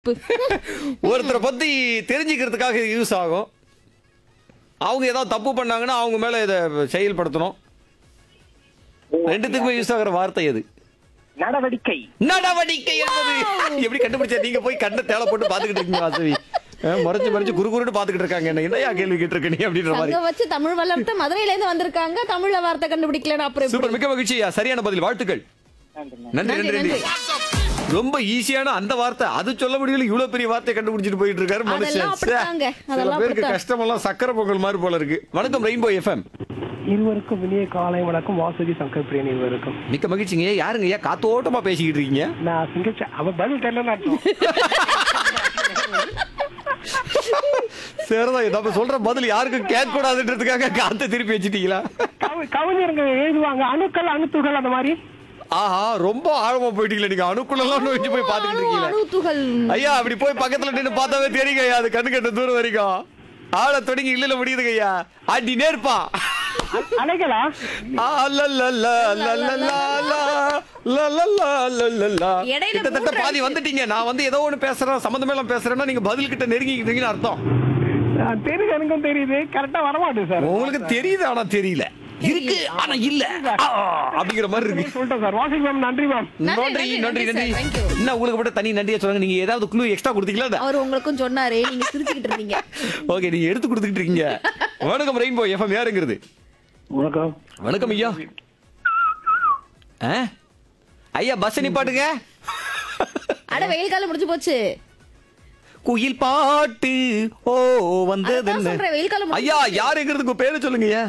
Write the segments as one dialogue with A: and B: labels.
A: ஒருத்தரை பத்தி தெரிஞ்சுக்கிறதுக்காக இது யூஸ் ஆகும் அவங்க ஏதாவது தப்பு பண்ணாங்கன்னா அவங்க மேல இதை செயல்படுத்தணும் ரெண்டுத்துக்குமே யூஸ் ஆகுற வார்த்தை எது
B: நடவடிக்கை
A: நடவடிக்கை என்பது எப்படி கண்டுபிடிச்சா நீங்க போய் கண்ணை தேலை போட்டு பாத்துக்கிட்டு இருக்கீங்க வாசவி அஹ், மறைச்சு மறைச்சு குறு குருன்னு பாத்துக்கிட்டு இருக்காங்க என்ன என்னையா கேள்வி கேட்டிருக்க நீ அப்படின்ற மாதிரி
C: அங்க வச்சு தமிழ் வளர்த்து மதுரையில இருந்து வந்திருக்காங்க தமிழ்ல வார்த்தை கண்டுபிடிக்கலன்னு அப்புறம் எப்படி?
A: சூப்பர் மிக்க மகிழ்ச்சியா சரியான பதில் வாழ்த்துக்கள் நன்றி நன்றி நன்றி ரொம்ப ஈஸியான அந்த வார்த்தை அது சொல்ல முடியல இவ்வளவு பெரிய வார்த்தை கண்டுபிடிச்சிட்டு போயிட்டு இருக்காரு மனுஷன்
C: அதெல்லாம் அப்படித்தாங்க.
A: சே, சில
C: அதெல்லாம்
A: பேருக்கு
C: அப்படித்தான்.
A: கஷ்டமெல்லாம் சக்கரை பொங்கல் மாதிரி போல இருக்கு வணக்கம் ரெயின்போ எஃப்எம்
B: இருவருக்கும் இனிய காலை வணக்கம் வாசுகி சங்கர் பிரியன் இருவருக்கும்
A: மிக்க மகிழ்ச்சிங்க யாருங்க ஐயா காத்தோட்டமா பேசிக்கிட்டு இருக்கீங்க
B: நான் சிங்கிள் அவ பதில் தெரியல அர்த்தம்
A: சரிதான் நம்ம சொல்ற பதில் யாருக்கும் கேட்க கூடாதுன்றதுக்காக காத்த திருப்பி வச்சிட்டீங்களா
B: கவி- கவிஞருங்க எழுதுவாங்க அணுக்கள் அணுத்துகள் அந்த மாதிரி
A: ஆஹா ரொம்ப ஆழமா போயிட்டீங்களா நீங்க அணுக்குள்ளெல்லாம் நோக்கி போய் பாத்துக்கிட்டு
C: அணு
A: இருக்கீங்களா
C: அணு துகள்
A: ஐயா அப்படி போய் பக்கத்துல நின்னு பார்த்தாவே தெரியுங்க ஐயா அது கண்ணு கட்ட தூரம் வரைக்கும் ஆள தொடங்கி இல்லல முடியுதுங்க ஐயா அடி நேர்ப்பா
B: அலைகளா
A: ஆ, லா, லா, லா, லா, லா, லா, லா, லா, லா, லா, லா, லா, லா.
C: இடையில
A: கிட்டத்தட்ட
C: மூன்று
A: பாதி வந்துட்டீங்க நான் வந்து ஏதோ ஒண்ணு பேசுறேன் சம்பந்தமே எல்லாம் பேசுறேன்னா நீங்க பதில் கிட்ட நெருங்கிக்கிட்டீங்கன்னு அர்த்தம்
B: நான் தெரியுது எனக்கும் தெரியுது கரெக்டா வரமாட்டேன் சார்
A: உங்களுக்கு தெரியுது ஆனா தெரியல இருக்கு ஆனா இல்ல ஆ, அப்படிங்கிற மாதிரி இருக்கு
B: சொல்லிட்டேன் சார் வாசுகி மேம் நன்றி மேம்
C: நன்றி,
A: நன்றி
C: நன்றி,
A: நன்றி
C: நன்றி
A: நன்றி
C: sir. Thank you.
A: என்ன உங்களுக்கு மட்டும் தனி நன்றியா சொல்லுங்க நீங்க ஏதாவது க்ளூ எக்ஸ்ட்ரா கொடுத்தீங்களா
C: அவர் உங்களுக்கும் சொன்னாரு நீங்க சிரிச்சுக்கிட்டு இருந்தீங்க
A: ஓகே நீங்க எடுத்து கொடுத்துக்கிட்டு இருக்கீங்க வணக்கம் ரெயின்போ எஃப்எம் யாருங்கிறது
B: வணக்கம்
A: வணக்கம் ஐயா ஆ? ஐயா பஸ் நிப்பாட்டுங்க
C: அட வெயில் காலம் முடிஞ்சு போச்சு
A: குயில் பாட்டு ஓ வந்தது
C: அதான் சொல்றேன், வெயில் காலம் முடிஞ்சு
A: ஐயா யாருங்கிறது உங்க பேரு சொல்லுங்க ஐயா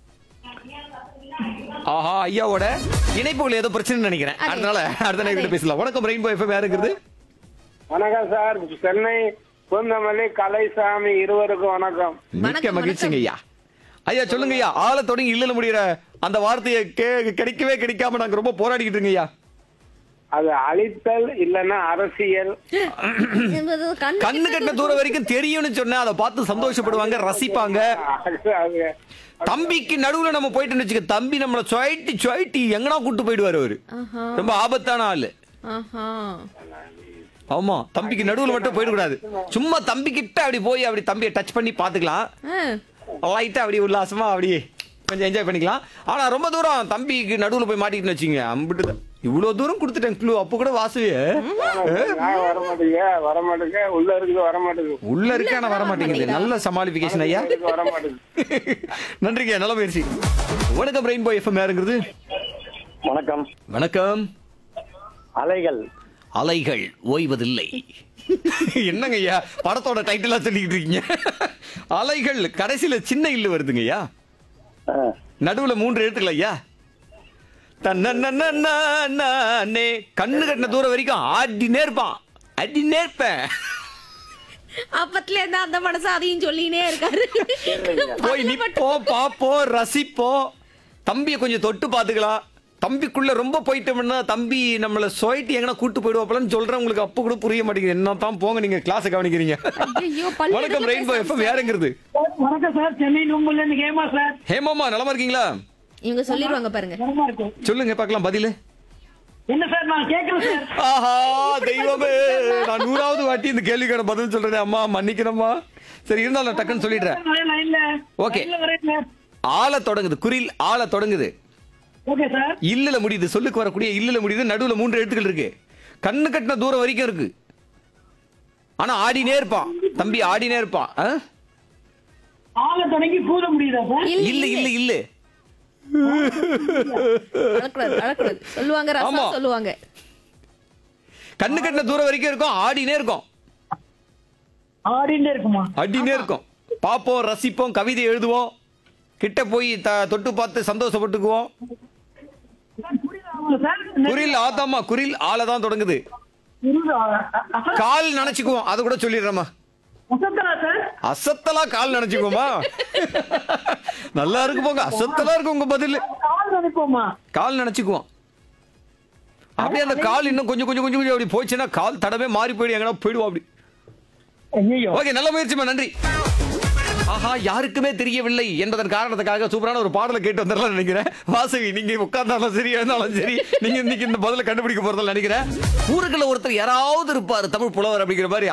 A: ஆஹா ஐயாவோட இணைப்புகள் ஏதோ பிரச்சனை நினைக்கிறேன்
C: அதே.
A: அதனால அடுத்த நேரம் பேசலாம் வணக்கம் ரெயின்போ எஃப்எம் யாருங்கிறது
D: வணக்கம் சார் சென்னை பூந்தமல்லி கலைசாமி இருவருக்கும் வணக்கம்
A: மிக்க
C: வணக்கம்,
A: மகிழ்ச்சிங்க ஐயா ஐயா சொல்லுங்க ஐயா ஆள தொடங்கி இல்லல முடியற அந்த வார்த்தையை கே- கிடைக்கவே கிடைக்காம நாங்க ரொம்ப போராடிக்கிட்டு இருக்கோம் ஐயா
D: அது அழித்தல் இல்லைன்னா அரசியல்
C: என்பது கண்
A: கண்ணு கட்டின தூரம் வரைக்கும் தெரியும்னு சொன்னா அதை பார்த்து சந்தோஷப்படுவாங்க ரசிப்பாங்க
D: அது- அது
A: தம்பிக்கு நடுவுல நம்ம போயிட்டு வச்சுக்க தம்பி நம்மள சொயட்டி சொயட்டி எங்கனா கூட்டு போயிடுவாரு அவரு
C: ஆஹா
A: ரொம்ப ஆபத்தான ஆளு
C: ஆஹா
A: ஆமா தம்பிக்கு நடுவுல மட்டும் போயிடக்கூடாது சும்மா தம்பி கிட்ட அப்படி போய் அப்படி தம்பியை டச் பண்ணி பாத்துக்கலாம்
C: ஆ.
A: லைட்டா அப்படி உல்லாசமா அப்படி கொஞ்சம் என்ஜாய் பண்ணிக்கலாம் ஆனா ரொம்ப தூரம் தம்பிக்கு நடுவுல போய் மாட்டிக்கிட்டு வச்சுங்க அம்பிட்டு தான். இவ்வளவு தூரம் கொடுத்துட்டேன் க்ளூ அப்ப கூட வாசுவே
D: நான் வர மாட்டேங்க வர மாட்டேங்க உள்ள இருக்குது வர மாட்டேங்குது
A: உள்ள இருக்கு ஆனா வர மாட்டேங்குது நல்ல சமாளிபிகேஷன் ஐயா
D: இருக்கு, வர மாட்டேங்குது
A: நன்றிங்க நல்ல முயற்சி வணக்கம் ரெயின்போ எஃப்எம் யாருங்கிறது
E: வணக்கம்
A: வணக்கம்
E: அலைகள்
A: அலைகள் ஓய்வதில்லை என்னங்க ஐயா படத்தோட டைட்டிலா சொல்லிக்கிட்டு இருக்கீங்க அலைகள் கடைசியில சின்ன இல்லு வருதுங்க ஐயா
E: ஆ,
A: நடுவுல மூன்று எழுத்துக்கள் ஐயா தன்னே கண்ணு கட்டின தூரம் வரைக்கும் ஆடினே இருப்பான் அடினே இருப்பேன்
C: அப்பத்துல இருந்து அந்த மனசு அதையும் சொல்லினே இருக்காரு
A: போய் நிப்போம் பாப்போம் ரசிப்போம் தம்பியை கொஞ்சம் தொட்டு பாத்துக்கலாம் தம்பிக்குள்ள ரொம்ப போயிட்டோம்னா தம்பி நம்மள சொயிட்டி எங்கன்னா கூட்டு போயிடுவாப்பலன்னு சொல்றேன் உங்களுக்கு அப்ப கூட புரிய மாட்டேங்குது என்ன தான் போங்க நீங்க கிளாஸ் கவனிக்கிறீங்க
C: ஐயோ, பல்லு
A: வணக்கம்
C: எடுக்க
A: ரெயின்போ
C: பேசாம
A: எஃப்எம் யாருங்கிறது
B: வணக்கம் சார் சென்னை நும்புல இருந்து ஹேமா சார்
A: ஹேமாமா நலமா இருக்கீங்களா
C: இவங்க சொல்லிடுவாங்க பாருங்க
B: நலமா இருக்கும்
A: சொல்லுங்க பார்க்கலாம் பதிலு
B: என்ன சார் நான் கேட்கல சார்
A: ஆஹா தெய்வமே நான் நூறாவது வாட்டி இந்த கேள்விக்கான பதில் சொல்றேன் அம்மா மன்னிக்கணும்மா சரி இருந்தாலும் நான் டக்குன்னு சொல்லிடுறேன்
B: லைன்ல
A: Okay.
B: லைன்ல வரேன் சார்
A: ஆள தொடங்குது குரில் ஆள தொடங்குது
B: ஓகே சார்
A: இல்லல முடியுது சொல்லுக்கு வரக்கூடிய இல்லல முடியுது நடுவுல மூன்று எழுத்துக்கள் இருக்கு கண்ணு கட்டின தூரம் வரைக்கும் இருக்கு ஆனா ஆடினே இருப்பான் தம்பி ஆடினே இருப்பான் ஆ?
B: ஆள தொடங்கி பூத முடியுதா சார்
A: இல்ல இல்ல இல்ல
C: அழக்கூடாது அழக்கூடாது சொல்லுவாங்க ரசா
A: ஆமா.
C: சொல்லுவாங்க
A: கண்ணு கட்டின தூரம் வரைக்கும் இருக்கும் ஆடினே இருக்கும்
B: ஆடிண்டே இருக்குமா
A: அடினே இருக்கும் பார்ப்போம் ரசிப்போம் கவிதை எழுதுவோம் கிட்ட போய் த- தொட்டு பார்த்து சந்தோஷப்பட்டுக்குவோம்
B: சார்
A: குரில் ஆத்தாமா குரில் ஆள தான் தொடங்குது கால் நினைச்சுக்குவோம் அது கூட சொல்லிடுறேம்மா
B: வசந்தரா சார்
A: அசத்தலா கால் நினைச்சுக்குவோமா நல்லா இருக்கு போங்க அசத்தலா இருக்கு உங்க பதில்
B: கால் நினைப்போமா
A: கால் நினைச்சுக்குவோம் அப்படியே அந்த கால் இன்னும் கொஞ்சம் கொஞ்சம் கொஞ்சம் கொஞ்சம் அப்படி போச்சுன்னா கால் தடவே மாறி போயிடு எங்கன்னா போயிடுவோம் அப்படி
B: ஐயோ
A: ஓகே நல்ல முயற்சிமா நன்றி ஆஹா யாருக்குமே தெரியவில்லை என்பதன் காரணத்துக்காக சூப்பரான ஒரு பாடலை கேட்டு வந்துடலாம் நினைக்கிறேன் வாசவி நீங்க உட்கார்ந்தாலும் சரி இருந்தாலும் சரி நீங்க இன்னைக்கு இந்த பதில கண்டுபிடிக்க போறதில்ல நினைக்கிறேன் ஊருக்குள்ள ஒருத்தர் யாராவது இருப்பாரு தமிழ் புலவர் அப்படிங்கிற மாதிரி